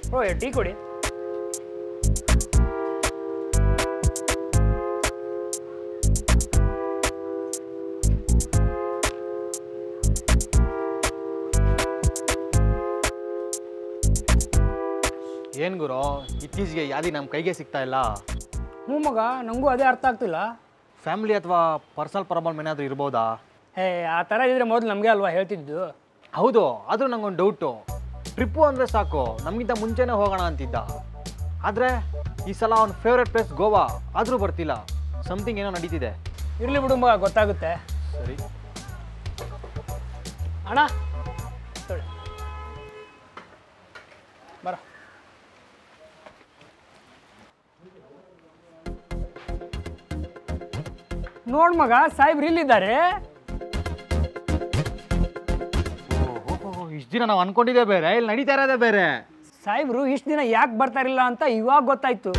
ಓ tea ಕೊಡಿ ಏನು ಗುರು ಇತ್ತೀಚೆಗೆ ಯಾದಿ ನಮ್ಮ ಕೈಗೆ ಸಿಗ್ತಾ ಇಲ್ಲ ಹ್ಞೂ ಮಗ ನನಗೂ ಅದೇ ಅರ್ಥ ಆಗ್ತಿಲ್ಲ ಫ್ಯಾಮಿಲಿ ಅಥವಾ ಪರ್ಸನಲ್ ಪ್ರಾಬ್ಲಮ್ ಏನಾದರೂ ಇರ್ಬೋದಾ ಹೇ ಆ ಥರ ಇದ್ರೆ ಮೊದಲು ನಮಗೆ ಅಲ್ವಾ ಹೇಳ್ತಿದ್ದು ಹೌದು ಆದರೂ ನಂಗೊಂದು ಡೌಟು ಟ್ರಿಪ್ಪು ಅಂದರೆ ಸಾಕು ನಮಗಿಂತ ಮುಂಚೆನೇ ಹೋಗೋಣ ಅಂತಿದ್ದ ಆದರೆ ಈ ಸಲ ಅವ್ನ ಫೇವ್ರೆಟ್ ಪ್ಲೇಸ್ ಗೋವಾ ಆದರೂ ಬರ್ತಿಲ್ಲ ಸಮಥಿಂಗ್ ಏನೋ ನಡೀತಿದೆ ಇರಲಿ ಬಿಡು ಮಗ ಗೊತ್ತಾಗುತ್ತೆ ಸರಿ ಅಣ್ಣ ತೊಳಿ ಬರ ನೋಡ್ ಮಗ ಸಾಹೇಬ್ರು ಇಲ್ಲಿದ್ದಾರೆ ಓಹೋ ಇಷ್ಟು ದಿನ ನಾವು ಅನ್ಕೊಂಡಿದ್ದೆ ಬೇರೆ ಇಲ್ಲಿ ನಡೀತಾ ಇರೋದೇ ಬೇರೆ ಸಾಹೇಬ್ರು ಇಷ್ಟು ದಿನ ಯಾಕೆ ಬರ್ತಾರಿಲ್ಲ ಅಂತ ಇವಾಗ ಗೊತ್ತಾಯ್ತು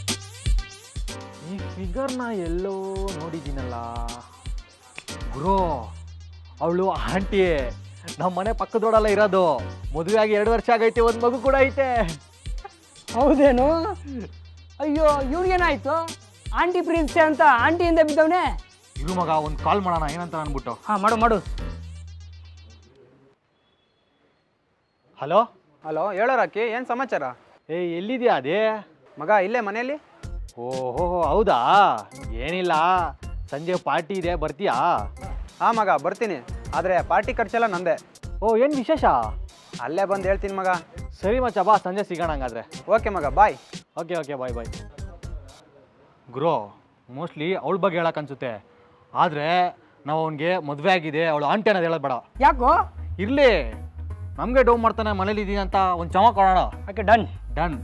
ಈ ಫಿಗರ್ನ ಎಲ್ಲೋ ನೋಡಿದ್ದೀನಲ್ಲ ಗುರು ಅವಳು ಆಂಟಿ ನಮ್ಮ ಮನೆ ಪಕ್ಕದ ರೋಡಲ್ಲ ಇರೋದು ಮದುವೆ ಆಗಿ ಎರಡು ವರ್ಷ ಆಗೈತೆ ಒಂದು ಮಗು ಕೂಡ ಐತೆ ಹೌದೇನು ಅಯ್ಯೋ ಇವ್ರಿಗೇನಾಯ್ತು ಆಂಟಿ ಪ್ರಿನ್ಸೆ ಅಂತ ಆಂಟಿಯಿಂದ ಬಿದ್ದವನೇ ಇರು ಮಗ ಒಂದು ಕಾಲ್ ಮಾಡೋಣ ಏನಂತ ಅನ್ಬಿಟ್ಟು ಹಾಂ ಮಾಡು ಮಾಡು ಹಲೋ ಹಲೋ ಹೇಳೋ ರಾಕಿ ಏನು ಸಮಾಚಾರ ಏ ಎಲ್ಲಿದ್ಯಾ ಅದೇ ಮಗ ಇಲ್ಲೇ ಮನೆಯಲ್ಲಿ ಓಹೋ ಹೌದಾ ಏನಿಲ್ಲ ಸಂಜೆ ಪಾರ್ಟಿ ಇದೆ ಬರ್ತೀಯಾ ಹಾಂ ಮಗ ಬರ್ತೀನಿ ಆದರೆ ಪಾರ್ಟಿ ಖರ್ಚೆಲ್ಲ ನಂದೆ ಓ ಏನು ವಿಶೇಷ ಅಲ್ಲೇ ಬಂದು ಹೇಳ್ತೀನಿ ಮಗ ಸರಿ ಮಚ್ಚ ಬಾ ಸಂಜೆ ಸಿಗೋಣ ಹಂಗಾದ್ರೆ ಓಕೆ ಮಗ bye okay okay bye bye ಗುರು ಮೋಸ್ಟ್ಲಿ ಅವಳ ಬಗ್ಗೆ ಹೇಳಕ್ ಅನ್ಸುತ್ತೆ ಆದರೆ ನಾವು ಅವನಿಗೆ ಮದುವೆ ಆಗಿದೆ ಅವಳು ಆಂಟಿ ಅನ್ನೋದು ಹೇಳೋದು ಬೇಡ ಯಾಕೋ ಇರಲಿ ನಮಗೆ ಡೌ ಮಾಡ್ತಾನೆ ಮನೇಲಿ ಇದೀನಿ ಅಂತ ಒಂದು ಚಮ ಕೊಡೋಣ ಓಕೆ ಡನ್ ಡನ್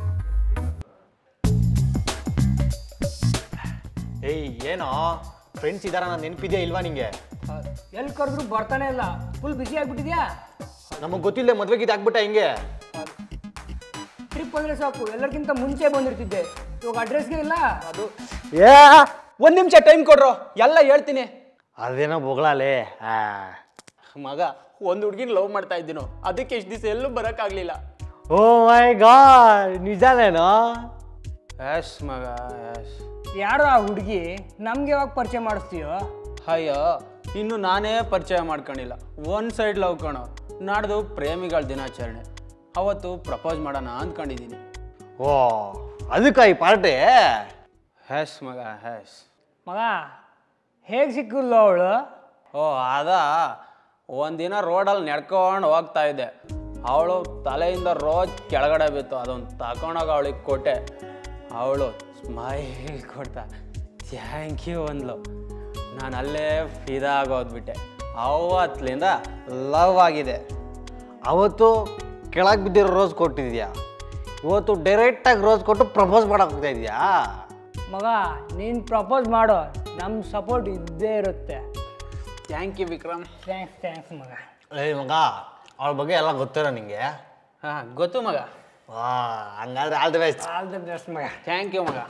ಏಯ್ ಏನೋ ಫ್ರೆಂಡ್ಸ್ ಇದಾರ ನಾನು ನೆನಪಿದೆಯಾ ಇಲ್ವಾ ನಿಂಗೆ ಎಲ್ಲಿ ಕರೆದ್ರು ಬರ್ತಾನೆ ಇಲ್ಲ ಫುಲ್ ಬಿಸಿ ಆಗ್ಬಿಟ್ಟಿದ್ಯಾ ನಮಗೆ ಗೊತ್ತಿಲ್ಲದೆ ಮದುವೆಗೆ ಆಗ್ಬಿಟ್ಟ ಹಿಂಗೆ ಟ್ರಿಪ್ ಅಂದ್ರೆ ಸಾಕು ಎಲ್ಲರಿಗಿಂತ ಮುಂಚೆ ಬಂದಿರ್ತಿದ್ದೆ ಇವಾಗ ಅಡ್ರೆಸ್ಗೆ ಇಲ್ಲ ಅದು ಏ ಒಂದು ನಿಮಿಷ ಟೈಮ್ ಕೊಡ್ರು ಎಲ್ಲ ಹೇಳ್ತೀನಿ ಅದೇನೋ ಬೊಗಳಾಲೆ ಮಗ ಒಂದು ಹುಡುಗಿನ ಲವ್ ಮಾಡ್ತಾ ಇದ್ದೀನೋ ಅದಕ್ಕೆ ಎಷ್ಟು ದಿವಸ ಎಲ್ಲೂ ಬರೋಕ್ಕಾಗಲಿಲ್ಲ ಓ ಮೈ ಗಾಡ್ ನಿಜಾನೇನೋ ಎಸ್ ಮಗ ಎಸ್ ಯಾರೋ ಆ ಹುಡುಗಿ ನಮ್ಗೆ ಯಾವಾಗ ಪರಿಚಯ ಮಾಡಿಸ್ತೀಯೋ ಅಯ್ಯೋ ಇನ್ನು ನಾನೇ ಪರಿಚಯ ಮಾಡ್ಕೊಂಡಿಲ್ಲ ಒನ್ ಸೈಡ್ ಲವ್ ಕಣೋ ನಾಡ್ದು ಪ್ರೇಮಿಗಳ ದಿನಾಚರಣೆ ಅವತ್ತು ಪ್ರಪೋಸ್ ಮಾಡೋಣ ಅಂದ್ಕೊಂಡಿದ್ದೀನಿ ಓ ಅದಕ್ಕ ಈ ಪಾರ್ಟಿ ಹೆಸ್ ಮಗ ಹೆಸ್ ಮಗ ಹೇಗೆ ಸಿಕ್ಕಿಲ್ಲ ಅವಳು ಓ ಅದ ಒಂದಿನ ರೋಡಲ್ಲಿ ನಡ್ಕೊಂಡು ಹೋಗ್ತಾ ಇದ್ದೆ ಅವಳು ತಲೆಯಿಂದ ರೋಜ್ ಕೆಳಗಡೆ ಬಿತ್ತು ಅದೊಂದು ತಗೊಂಡೋಗ ಅವಳಿಗೆ ಕೊಟ್ಟೆ ಅವಳು ಸ್ಮೈಲ್ ಕೊಡ್ತಾ ಥ್ಯಾಂಕ್ ಯು ಅಂದ್ಲು ನಾನು ಅಲ್ಲೇ ಫಿದಾ ಆಗೋದ್ಬಿಟ್ಟೆ ಅವತ್ತಲಿಂದ ಲವ್ ಆಗಿದೆ ಅವತ್ತು ಕೆಳಗೆ ಬಿದ್ದಿರೋ ರೋಸ್ ಕೊಟ್ಟಿದ್ಯಾ ಇವತ್ತು ಡೈರೆಕ್ಟಾಗಿ ರೋಸ್ ಕೊಟ್ಟು ಪ್ರಪೋಸ್ ಮಾಡಕ್ ಹೋಗ್ತಾ ಇದೆಯಾ ಮಗ ನೀನು ಪ್ರಪೋಸ್ ಮಾಡೋ ನಮ್ಮ ಸಪೋರ್ಟ್ ಇದ್ದೇ ಇರುತ್ತೆ thank you Vikram thanks thanks ಮಗ ಏಯ್ ಮಗ ಅವಳ ಬಗ್ಗೆ ಎಲ್ಲ ಗೊತ್ತಿರೋ ನಿಂಗೆ ಹಾಂ ಗೊತ್ತು ಮಗ ವಾ ಹಂಗಾದ್ರೆ all the best all the best ಮಗ ಥ್ಯಾಂಕ್ ಯು ಮಗ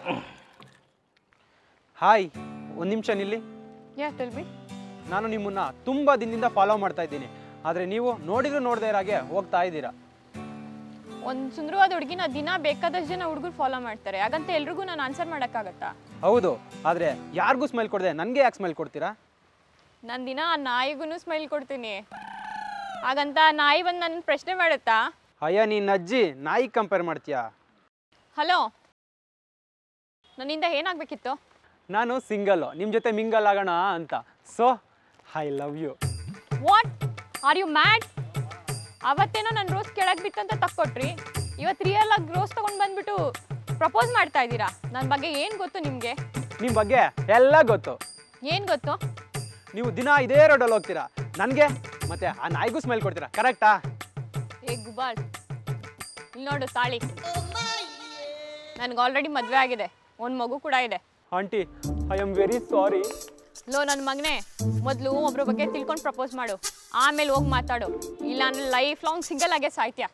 ಹಾಯ್ ಒಂದು ನಿಮಿಷ ನಿಲ್ಲಿ ಯಾ ಟೆಲ್ ಮಿ ನಾನು ನಿಮ್ಮನ್ನ ತುಂಬ ದಿನದಿಂದ ಫಾಲೋ ಮಾಡ್ತಾ ಇದ್ದೀನಿ ಆದರೆ ನೀವು ನೋಡಿದ್ರು ನೋಡದೇ ಇರಾಗೆ ಹೋಗ್ತಾ ಇದ್ದೀರಾ ಒಂದು ಸುಂದರವಾದ ಹುಡುಗಿನ ದಿನ ಬೇಕಾದಷ್ಟು ಜನ ಹುಡುಗರು ಫಾಲೋ ಮಾಡ್ತಾರೆ ಹಾಗಂತ ಎಲ್ರಿಗೂ ನಾನು ಆನ್ಸರ್ ಮಾಡೋಕ್ಕಾಗತ್ತಾ ಹೌದು ಆದರೆ ಯಾರಿಗೂ ಸ್ಮೈಲ್ ಕೊಡದೆ ನನಗೆ ಯಾಕೆ ಸ್ಮೈಲ್ ಕೊಡ್ತೀರಾ ನಾನು ದಿನ ಆ ನಾಯಿಗೂ ಸ್ಮೈಲ್ ಕೊಡ್ತೀನಿ ಹಾಗಂತ ಆ ನಾಯಿ ಬಂದು ನನ್ನ ಪ್ರಶ್ನೆ ಮಾಡುತ್ತಾ ಅಯ್ಯ ನೀನು ಅಜ್ಜಿ ನಾಯಿಗೆ ಕಂಪೇರ್ ಮಾಡ್ತೀಯಾ ಹಲೋ ನನ್ನಿಂದ ಏನಾಗಬೇಕಿತ್ತು ನಾನು ಸಿಂಗಲ್ಲು ನಿಮ್ಮ ಜೊತೆ ಮಿಂಗಲ್ ಆಗೋಣ ಅಂತ so I love you what are you mad ಅವತ್ತೇನೋ ನನ್ನ ರೋಸ್ ಕೆಳಗೆ ಬಿತ್ತು ಅಂತ ತಕ್ಕೊಟ್ರಿ ಇವತ್ತು ರಿಯಲ್ ಆಗಿ ರೋಸ್ ತೊಗೊಂಡು ಬಂದ್ಬಿಟ್ಟು ಪ್ರಪೋಸ್ ಮಾಡ್ತಾ ಇದ್ದೀರಾ ನನ್ನ ಬಗ್ಗೆ ಏನು ಗೊತ್ತು ನಿಮಗೆ ನಿಮ್ಮ ಬಗ್ಗೆ ಎಲ್ಲ ಗೊತ್ತು ಏನು ಗೊತ್ತು ನೀವು ದಿನ ಇದೇ ರೋಡಲ್ಲಿ ಹೋಗ್ತೀರಾ ನನಗೆ ಮತ್ತೆ ಆ ನಾಯಿಗೂ ಸ್ಮೈಲ್ ಕೊಡ್ತೀರಾ ಕರೆಕ್ಟಾ ಏ ಗುಬಾಲ್ ಇಲ್ಲಿ ನೋಡು ತಾಳಿ ನನಗೆ ಆಲ್ರೆಡಿ ಮದುವೆ ಆಗಿದೆ ಒಂದು ಮಗು ಕೂಡ ಇದೆ aunty I am very sorry ಲೋ ನನ್ನ ಮಗನೇ ಮೊದಲು ಒಬ್ರ ಬಗ್ಗೆ ತಿಳ್ಕೊಂಡು ಪ್ರಪೋಸ್ ಮಾಡು ಆಮೇಲೆ ಹೋಗಿ ಮಾತಾಡು ಇಲ್ಲ ಅಂದ್ರೆ ಲೈಫ್ ಲಾಂಗ್ ಸಿಂಗಲ್ ಆಗೇ ಸಾಯ್ತ್ಯಾ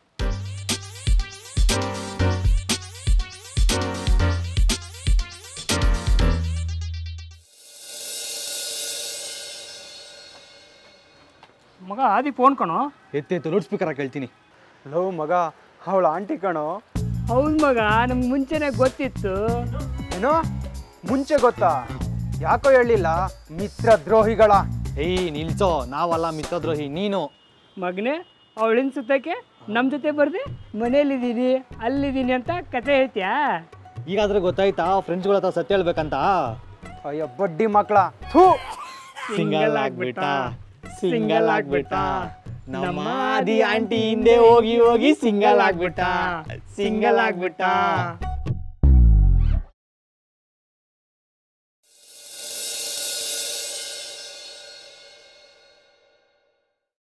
ಮಗ ಆದಿ ಫೋನ್ ಕಣೋ ಎತ್ತೆತ್ತು ಲೌಡ್ ಸ್ಪೀಕರ್ ಕೇಳ್ತೀನಿ ಲವ್ ಮಗ ಅವಳು ಆಂಟಿ ಕಣೋ ಹೌದು ಮಗ ನಮ್ಗೆ ಮುಂಚೆನೆ ಗೊತ್ತಿತ್ತು ಏನೋ ಮುಂಚೆ ಗೊತ್ತಾ ಯಾಕೋ ಹೇಳಿಲ್ಲ ಮಿತ್ರ ದ್ರೋಹಿಗಳ ಏಯ್ ನಿಲ್ಸೋ ನಾವಲ್ಲ ಮಿತ್ರದ್ರೋಹಿ ನೀನು ಮಗನೇ ಅವಳಿನ ಸುತ್ತಕ್ಕೆ ನಮ್ಮ ಜೊತೆ ಬರ್ದೆ ಮನೇಲಿದ್ದೀನಿ ಅಲ್ಲಿದ್ದೀನಿ ಅಂತ ಕತೆ ಹೇಳ್ತೀಯಾ ಈಗಾದ್ರೆ ಗೊತ್ತಾಯ್ತಾ ಫ್ರೆಂಡ್ಸ್ಗಳ ಹತ್ರ ಸತ್ಯ ಹೇಳ್ಬೇಕಂತ ಅಯ್ಯೋ ಬಡ್ಡಿ ಮಕ್ಕಳ ಥೂ ಸಿಂಗಲ್ ಆಗ್ಬಿಟ್ಟ ಸಿಂಗಲ್ ಆಗ್ಬಿಟ್ಟ ನಮ್ಮ ಆದಿ ಆಂಟಿ ಹಿಂದೆ ಹೋಗಿ ಹೋಗಿ ಸಿಂಗಲ್ ಆಗ್ಬಿಟ್ಟ ಸಿಂಗಲ್ ಆಗ್ಬಿಟ್ಟ